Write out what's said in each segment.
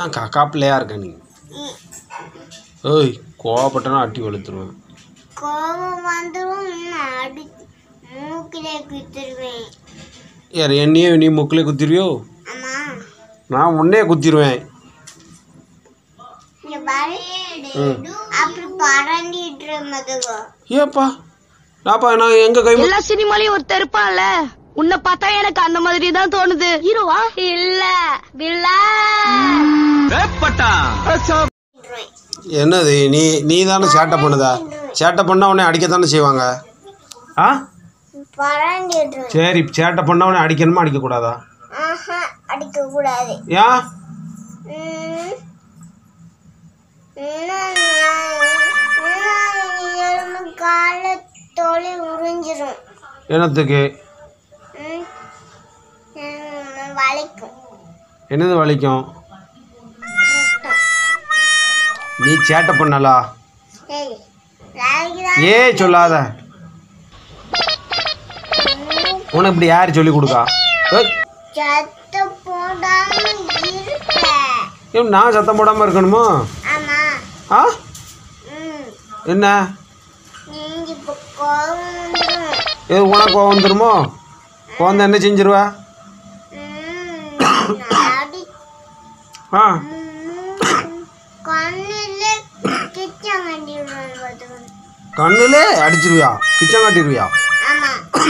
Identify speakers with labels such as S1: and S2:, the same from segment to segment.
S1: எல்லாம் கக்கா பிள்ளையா இருக்க நீ
S2: ம்.
S1: ஏய் கோவப்பட்டனா அட்டி வெளுத்துருவேன்
S2: கோபம் வந்துடும் நான் அடி மூக்கிலே குத்துருவேன்
S1: யார் என்னையே நீ முக்கிலே குத்திருவியோ
S2: ஆமா
S1: நான் உன்னே குத்திடுவேன்
S2: இங்க பாரு
S1: ம்
S2: அப்படி பறந்துட்டு மதுகோ
S1: ஏப்பா நாப்பா நான் எங்க கை
S3: எல்லா சினிமாலயும் ஒருத்தர் இருப்பான்ல உன்னை பார்த்தா எனக்கு அந்த மாதிரி தான் தோணுது ஹீரோவா இல்ல வில்லா
S1: என்னது நீ நீ தானே சேட்டை பண்ணுதா சேட்டை பண்ணா உடனே அடிக்கத்தானே செய்வாங்க ஆ
S2: பறந்துட்டு
S1: சரி சேட்டை பண்ணா உடனே அடிக்கணுமா அடிக்கக்கூடாதா
S2: ஆஹா அடிக்க கூடாது
S1: ஏன்
S2: ம். இன்னும் நான்- இன்னும் எலும்பு கால தோலி உறிஞ்சிரும்
S1: என்னத்துக்கு
S2: ம். ம், வலிக்கும்
S1: என்னது வலிக்கும் நீ சேட்டை பண்ணலா
S2: சரி நாளைக்கு தான்
S1: ஏ சொல்லாத உனக்கு இப்படி யார் சொல்லி கொடுக்கா ஏய்,
S2: சத்த போடாம இருக்க
S1: ஏன் நான் சத்தம் போடாமல் இருக்கணுமோ
S2: ஆமா
S1: ஆ
S2: ம்
S1: என்ன
S2: நீங்க இப்போ கோவம் வந்துரும்.
S1: ஏ உனக்கு கோவம் வந்துருமோ கோவம் என்ன செஞ்சிருவா
S2: ம், அடி
S1: ஆ
S2: ம், கண்ணுல கிச்சம் கட்டிடுவேன் பார்த்துக்கணும்
S1: கண்ணுலே அடிச்சிருவியா கிச்சன் காட்டிடுவியா
S2: ஆமா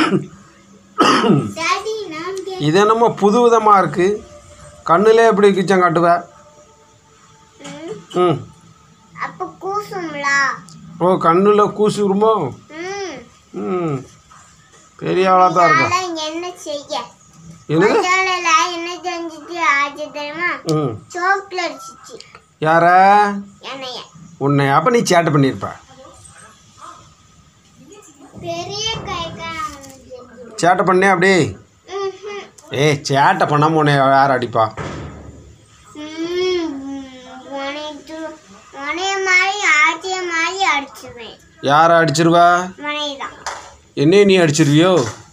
S2: டாடி நான் கே-
S1: இது என்னமோ புது விதமாக இருக்கு கண்ணுலே எப்படி கிச்சன் காட்டுவ
S2: ம்,
S1: ம்
S2: அப்ப கூசும்ல
S1: ஓ கண்ணில் கூசுருமோ
S2: ம்
S1: ம் பெரிய ஆளாக தான் இருக்கும்
S2: அதெல்லாம் என்ன செய்ய
S1: என்னது
S2: முதல்ல என்ன செஞ்சுட்டு ஆச்சு தெரியுமா
S1: ம்
S2: சோப்புல அடிச்சிச்சு
S1: யார
S2: என்னைய
S1: உன்னை அப்போ நீ சேட்டை பண்ணியிருப்ப
S2: பெரிய கை
S1: சேட்டை பண்ணே அப்படி ஏய் சேட்டை பண்ணாமல் உன்னை யார் அடிப்பா
S2: உனைய மாதிரி ஆச்சிய மாதிரி அடிச்சுவேன்
S1: யாரை அடிச்சிருவா
S2: மனைதான்
S1: என்னையே நீ அடிச்சிருவியோ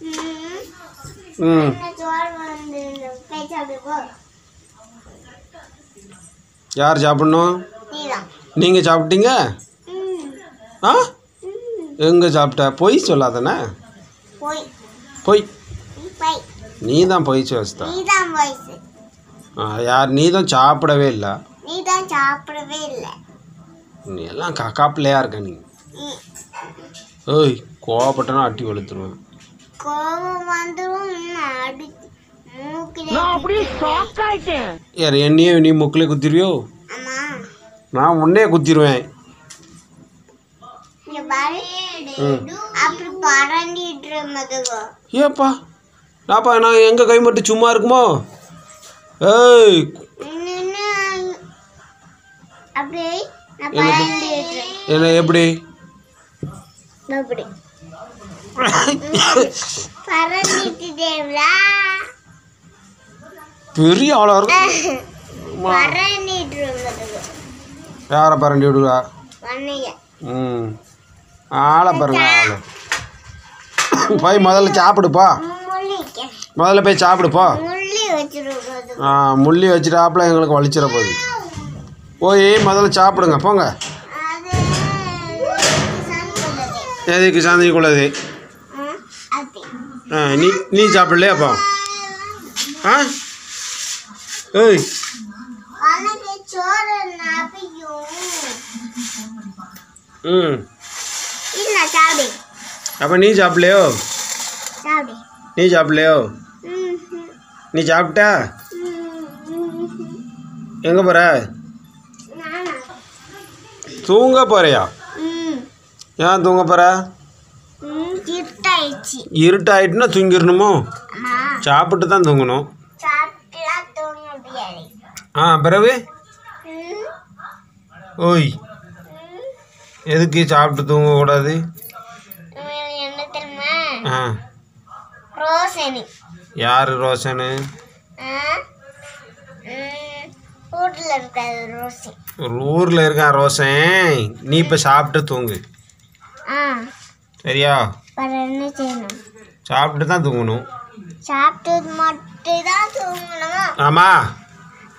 S1: ம்
S2: சோறு வந்து பேசாது போ
S1: யார் சாப்பிட்ணும்
S2: நீதான்
S1: நீங்கள் சாப்பிட்டீங்க
S2: ம்,
S1: ஆ
S2: ம்.
S1: எங்கே சாப்பிட்ட பொய் சொல்லாதானே
S2: போய்
S1: பொய்
S2: நீ போய்
S1: நீ தான் பொய் வச்சுட்ட
S2: நீதான் வயசு
S1: ஆ யார் நீ தான் சாப்பிடவே இல்லை
S2: நீதான் சாப்பிடவே இல்லை
S1: நீ எல்லாம் கக்கா பிள்ளையா இருக்க நீ
S2: ம்.
S1: ஏய் கோவப்பட்டனா அட்டி வெளுத்துருவேன்
S2: கோபம் வந்துடும் நான் அடி மூக்கிலே
S3: அப்படியே ஷாக் ஆயிட்டேன்
S1: யார் என்னையே நீ முக்கிலே குத்திருவியோ
S2: ஆமா
S1: நான் உன்னே குத்திடுவேன்
S2: இங்க பாரு
S1: ம்
S2: அப்படி பறந்துட்டு மதுகோ
S1: ஏப்பா நாப்பா நான் எங்கள் கை மட்டும் சும்மா இருக்குமோ ஏய்
S2: நின்னு அப்படியே நான்
S1: என்னது?
S2: பறந்துட்டு
S1: என்ன எப்படி
S2: அப்படி பறந்துட்டுடேவ்லா
S1: பெரிய ஆளாக இருக்கும்
S2: பறந்துட்டு மதுகோ
S1: யாரை பரண்டி விடுவா
S2: வண்ணைய
S1: ம் ஆளை பாருங்க ஆளை போய் முதல்ல சாப்பிடுப்பா
S2: முள்ளிக்க
S1: முதல்ல போய் சாப்பிடுப்பா
S2: முள்ளி வச்சிருக்கிறது
S1: ஆ முள்ளி வச்சுட்டாப்புல எங்களுக்கு வலிச்சிட போகுது போய் முதல்ல சாப்பிடுங்க போங்க
S2: அது சங்குள்ளது
S1: எதுக்கு சாந்திக்குள்ளது
S2: அது
S1: ஆ நீ நீ சாப்பிடலையாப்பா ஆ ஏய்
S2: உனக்கு சோறு நபியும்
S1: ம்
S2: இல்ல சாப்பிடு
S1: அப்போ நீ சாப்பிடலையோ
S2: சாப்பிடு
S1: நீ சாப்பிடலையோ
S2: ம்
S1: நீ சாப்பிட்டா
S2: ம்
S1: எங்கே போகிற
S2: நானா
S1: தூங்க போறியா
S2: ம்
S1: ஏன் தூங்க போகிற
S2: ம் கிட்டாயிடுச்சு
S1: இருட்டாயிட்டுனா தூங்கிடணுமோ
S2: அம்மா
S1: சாப்பிட்டு தான் தூங்கணும்
S2: சாப்பிட்டுலாம் தூங்க முடியாது
S1: ஆ பிறகு
S2: ம்
S1: ஓய்
S2: ம்
S1: எதுக்கு சாப்பிட்டு தூங்கக்கூடாது
S2: இவன் என்ன தெரியுமா
S1: ஆ
S2: ரோசனி
S1: யார் ரோஷனு
S2: ஆ ம் வீட்டில் இருக்காது ரோசி
S1: ஒரு ஊரில் இருக்கான் ரோஷன் நீ இப்போ சாப்பிட்டு தூங்கு
S2: ஆ
S1: சரியா
S2: வேறு என்ன செய்யணும்
S1: சாப்பிட்டு தான் தூங்கணும்
S2: சாப்பிட்டது மட்டும் தான் தூங்கணுமா
S1: ஆமாம்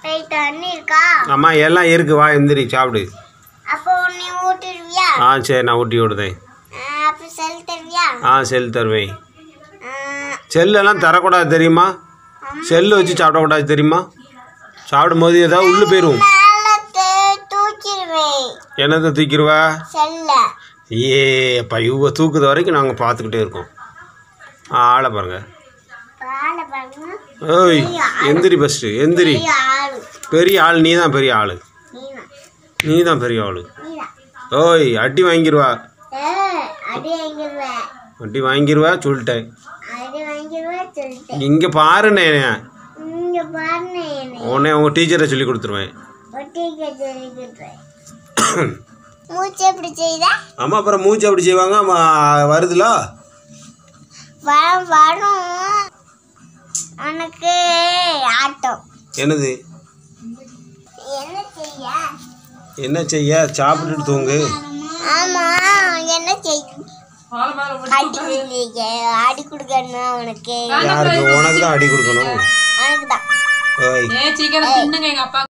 S2: போய் தண்ணி இருக்கா
S1: அம்மா எல்லாம் இருக்கு வா எந்திரி சாப்பிடு
S2: அப்போ நீ ஊட்டிடுவியா
S1: ஆ சரி நான் ஊட்டி விடுதேன்
S2: அப்போ செல் தருவியா
S1: ஆ செல் தருவேன்
S2: ஆ,
S1: செல்லெல்லாம் தரக்கூடாது தெரியுமா செல்லு வச்சு சாப்பிடக்கூடாது தெரியுமா சாப்பிடும்போது ஏதாவது உள்ளு போயிடும்
S2: மேல தே- தூக்கிடுவேன்
S1: என்னத்தை தூக்கிடுவா
S2: செல்ல
S1: ஏ அப்பா இவ தூக்குது வரைக்கும் நாங்கள் பார்த்துக்கிட்டே இருக்கோம் ஆ, ஆளை பாருங்க
S2: பால பாருங்க
S1: ஓய் எந்திரி ஃபஸ்ட்டு எந்திரி
S2: பெரிய ஆளு
S1: பெரிய ஆள் நீ தான் பெரிய ஆள்
S2: நீனா
S1: நீ தான் பெரிய ஆள்
S2: நீனா
S1: ஓய் அடி வாங்கிடுவா
S2: ஏ அடி வாங்கிடுவேன்
S1: அடி வாங்கிடுவா சொல்லிட்டேன்
S2: அடி வாங்கிடுவேன் சொல்லிட்டேன்
S1: இங்கே பாருண்ணே
S2: இங்க பாருங்க என்னை
S1: உடனே உங்கள் டீச்சரை சொல்லி கொடுத்துருவேன்
S2: ஒட்டிக்க சொல்லிக்கிட்டேன் மூச்சு எப்படி செய்த
S1: அம்மா அப்புறம் மூச்சு அப்படி செய்வாங்க அம்மா வருதுல
S2: வரும் வரும் உனக்கு ஆட்டம்
S1: என்னது
S2: என்ன செய்ய
S1: என்ன செய்ய சாப்பிட்டுட்டு தூங்கு
S2: ஆமா என்ன செய்ய அடி அடி கொடுக்கணும் அவனுக்கு
S1: யாருக்கு உனக்கு தான் அடி கொடுக்கணும்
S2: உனக்கு தான்
S1: ஓய்
S4: ஏ சீக்கிரம் தின்னுங்க எங்க அப்பா